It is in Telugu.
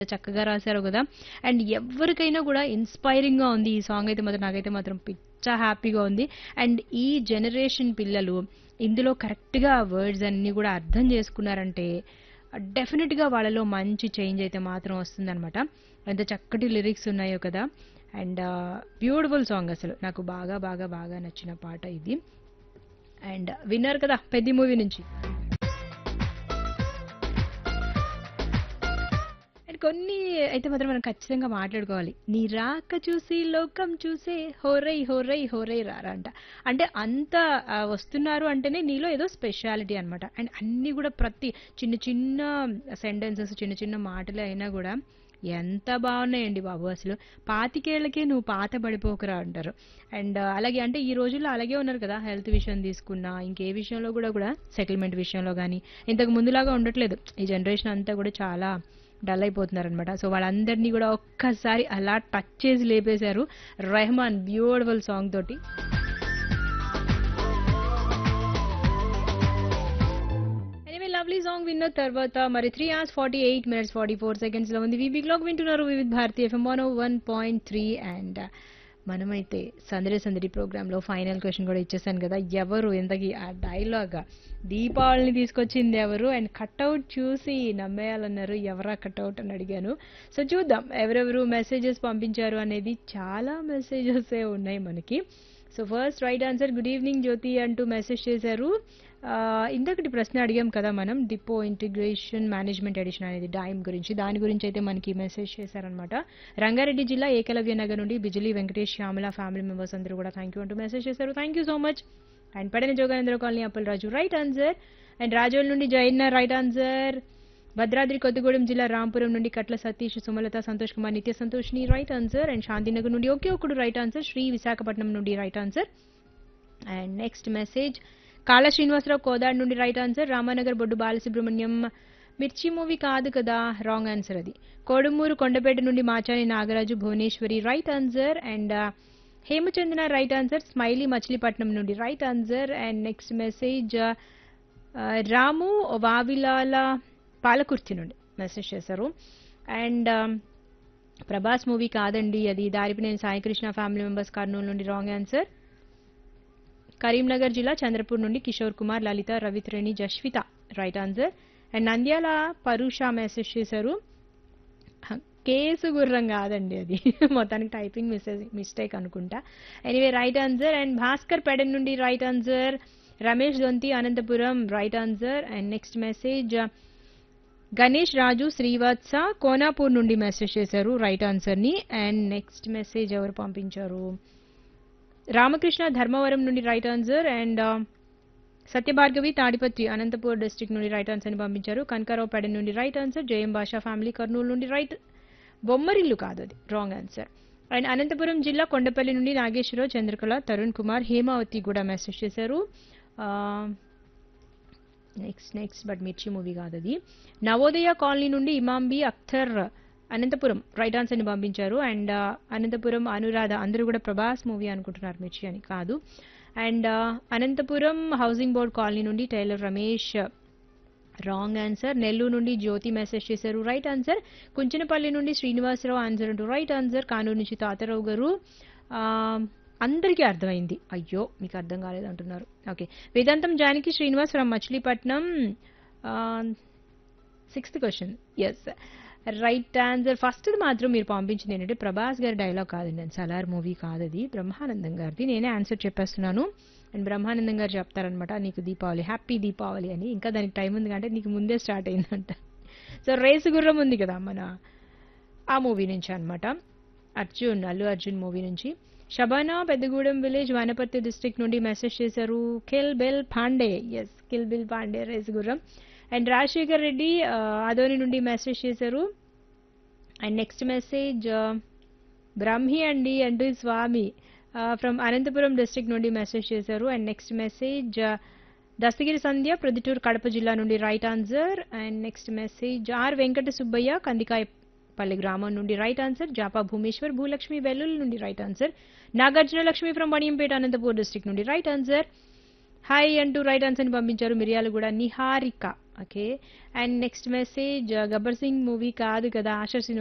చక్కగా రాశారో కదా అండ్ ఎవరికైనా కూడా ఇన్స్పైరింగ్గా ఉంది ఈ సాంగ్ అయితే మాత్రం నాకైతే మాత్రం పిచ్చ హ్యాపీగా ఉంది అండ్ ఈ జనరేషన్ పిల్లలు ఇందులో కరెక్ట్గా వర్డ్స్ అన్నీ కూడా అర్థం చేసుకున్నారంటే డెఫినెట్గా వాళ్ళలో మంచి చేంజ్ అయితే మాత్రం వస్తుందన్నమాట ఎంత చక్కటి లిరిక్స్ ఉన్నాయో కదా అండ్ బ్యూటిఫుల్ సాంగ్ అసలు నాకు బాగా బాగా బాగా నచ్చిన పాట ఇది అండ్ విన్నారు కదా పెద్ద మూవీ నుంచి అండ్ కొన్ని అయితే మాత్రం మనం ఖచ్చితంగా మాట్లాడుకోవాలి నీ రాక చూసి లోకం చూసే హోరై హోరై హోరై రారా అంట అంటే అంత ఆ, వస్తున్నారు అంటేనే నీలో ఏదో స్పెషాలిటీ అన్నమాట అండ్ అన్నీ కూడా ప్రతి చిన్న చిన్న సెంటెన్సెస్ చిన్న చిన్న మాటలు అయినా కూడా ఎంత బాగున్నాయండి బాబు అసలు పాతికేళ్లకే నువ్వు పాత పడిపోకురా అంటారు అండ్ అలాగే అంటే ఈ రోజుల్లో అలాగే ఉన్నారు కదా హెల్త్ విషయం తీసుకున్నా ఇంకే విషయంలో కూడా కూడా సెటిల్మెంట్ విషయంలో కానీ ఇంతకు ముందులాగా ఉండట్లేదు ఈ జనరేషన్ అంతా కూడా చాలా డల్ అయిపోతున్నారు అనమాట సో వాళ్ళందరినీ కూడా ఒక్కసారి అలా టచ్ చేసి లేపేశారు రెహమాన్ బ్యూటిఫుల్ సాంగ్ తోటి ఎనివే లవ్లీ సాంగ్ విన్న తర్వాత మరి three hours forty eight minutes forty four seconds లో ఉంది వీబీ క్లాక్ వింటున్నారు Vividh Bharati FM one one point three and మనమైతే సందడి సందడి ప్రోగ్రామ్ లో ఫైనల్ క్వశ్చన్ కూడా ఇచ్చేసాను కదా ఎవరు ఇంతకీ ఆ డైలాగ్ దీపావళిని తీసుకొచ్చింది ఎవరు అండ్ కట్అవుట్ చూసి నమ్మేయాలన్నారు ఎవరా కట్అవుట్ అని అడిగాను సో చూద్దాం ఎవరెవరు మెసేజెస్ పంపించారు అనేది చాలా మెసేజెస్ ఉన్నాయి మనకి so first right answer good evening Jyothi అంటూ మెసేజ్ చేశారు ఆ, ఇంతకటి ప్రశ్న అడిగాం కదా మనం డిపో ఇంటిగ్రేషన్ మేనేజ్మెంట్ ఎడిషన్ అనేది డైమ్ గురించి దాని గురించి అయితే మనకి మెసేజ్ చేశారనమాట రంగారెడ్డి జిల్లా ఏకలవ్య నగర్ నుండి బిజిలీ వెంకటేష్ శ్యామల ఫ్యామిలీ మెంబర్స్ అందరూ కూడా థ్యాంక్ యూ అంటూ మెసేజ్ చేశారు thank you so much and పడిన Joganandra colony Appal Raju right answer and Razole నుండి జైన్న రైట్ ఆన్సర్ భద్రాద్రి కొత్తగూడెం జిల్లా రాంపురం నుండి కట్ల సతీష్ సుమలత సంతోష్ కుమార్ నిత్య సంతోష్ని రైట్ ఆన్సర్ అండ్ శాంతినగర్ నుండి ఒకే ఒకడు రైట్ ఆన్సర్ శ్రీ విశాఖపట్నం నుండి right answer and next message కాళ శ్రీనివాసరావు కోదాడ్ నుండి రైట్ ఆన్సర్ రామానగర్ బొడ్డు బాలసుబ్రహ్మణ్యం మిర్చి మూవీ కాదు కదా రాంగ్ ఆన్సర్ అది కోడుమూరు కొండపేట నుండి Machani Nagaraju Bhuvaneswari right answer and Hemachandana right answer smiley Machilipatnam నుండి right answer and next message Ramu Vavilala Palakurthi నుండి మెసేజ్ చేశారు అండ్ ప్రభాస్ మూవీ కాదండి అది దారిపినేని సాయికృష్ణ ఫ్యామిలీ మెంబర్స్ కర్నూలు నుండి రాంగ్ ఆన్సర్ కరీంనగర్ జిల్లా చంద్రపూర్ నుండి కిషోర్ కుమార్ లలిత రవిత్రేణి Jaswitha right answer and Nandyal పరుష మెసేజ్ చేశారు హ, కేసు గుర్రం కాదండి అది మొత్తానికి టైపింగ్ మిస్టేక్ మిస్టేక్ అనుకుంటా anyway right answer and Bhaskar Pedana నుండి right answer Ramesh Donthi Anantapuram right answer and next message Ganesh Raju Srivatsa Konapur నుండి మెసేజ్ చేశారు రైట్ ఆన్సర్ని అండ్ నెక్స్ట్ మెసేజ్ ఎవరు పంపించారు రామకృష్ణ ధర్మవరం నుండి right answer and Satyabhargavi Tadipatri Anantapur district నుండి రైట్ ఆన్సర్ని పంపించారు కనకారావు పెడ నుండి రైట్ ఆన్సర్ జయం భాషా ఫ్యామిలీ కర్నూలు నుండి రైట్ బొమ్మరిల్లు కాదు అది రాంగ్ ఆన్సర్ అండ్ అనంతపురం జిల్లా కొండపల్లి నుండి నాగేశ్వరరావు చంద్రకళ తరుణ్ కుమార్ హేమావతి కూడా మెసేజ్ చేశారు next next but Mirchi movie కాదు అది నవోదయ కాలనీ నుండి ఇమాంబి అఖ్తర్ అనంతపురం రైట్ ఆన్సర్ని పంపించారు అండ్ అనంతపురం అనురాధ అందరూ కూడా ప్రభాస్ మూవీ అనుకుంటున్నారు మిర్చి అని కాదు and Anantapuram housing board colony నుండి tailor Ramesh wrong answer Nellore నుండి జ్యోతి మెసేజ్ చేశారు రైట్ ఆన్సర్ కుంచనపల్లి నుండి శ్రీనివాసరావు ఆన్సర్ అంటూ రైట్ ఆన్సర్ కానూరు నుంచి తాతారావు గారు ఆ, అందరికీ అర్థమైంది అయ్యో మీకు అర్థం కాలేదు అంటున్నారు okay Vedantam Janaki Srinivas from Machilipatnam sixth question yes right answer first మాత్రం మీరు పంపించింది ఏంటంటే ప్రభాస్ గారి డైలాగ్ కాదండి అది సలార్ మూవీ కాదు అది బ్రహ్మానందం గారిది నేనే ఆన్సర్ చెప్పేస్తున్నాను అండ్ బ్రహ్మానందం గారు చెప్తారనమాట నీకు దీపావళి హ్యాపీ దీపావళి అని ఇంకా దానికి టైం ఉంది అంటే నీకు ముందే స్టార్ట్ అయిందంట సో రేసు గుర్రం ఉంది కదా మన ఆ మూవీ నుంచి అన్నమాట అర్జున్ అల్లు అర్జున్ మూవీ నుంచి షబానా పెద్దగూడెం విలేజ్ వనపర్తి డిస్ట్రిక్ట్ నుండి మెసేజ్ చేశారు kill bill Pandey yes kill bill Pandey race Gurram and Rajasekhar Reddy ఆ, ఆదోని నుండి మెసేజ్ చేశారు అండ్ నెక్స్ట్ మెసేజ్ బ్రహ్మి అండి అంటూ స్వామి ఫ్రమ్ అనంతపురం డిస్ట్రిక్ట్ నుండి మెసేజ్ చేశారు and next message Dastagiri Sandhya Proddatur Kadapa జిల్లా నుండి right answer and next message R Venkata Subbaiah Kandikayapalli గ్రామం నుండి రైట్ ఆన్సర్ జాపా భూమేశ్వర్ భూలక్ష్మి వెల్లుల్లి నుండి right answer Nagarjuna Lakshmi from Maniyampeta Anantapur district నుండి రైట్ ఆన్సర్ హాయ్ అంటూ రైట్ ఆన్సర్ని పంపించారు Miryalaguda Niharika okay and next message Gabbar Singh movie కాదు కదా ఆశా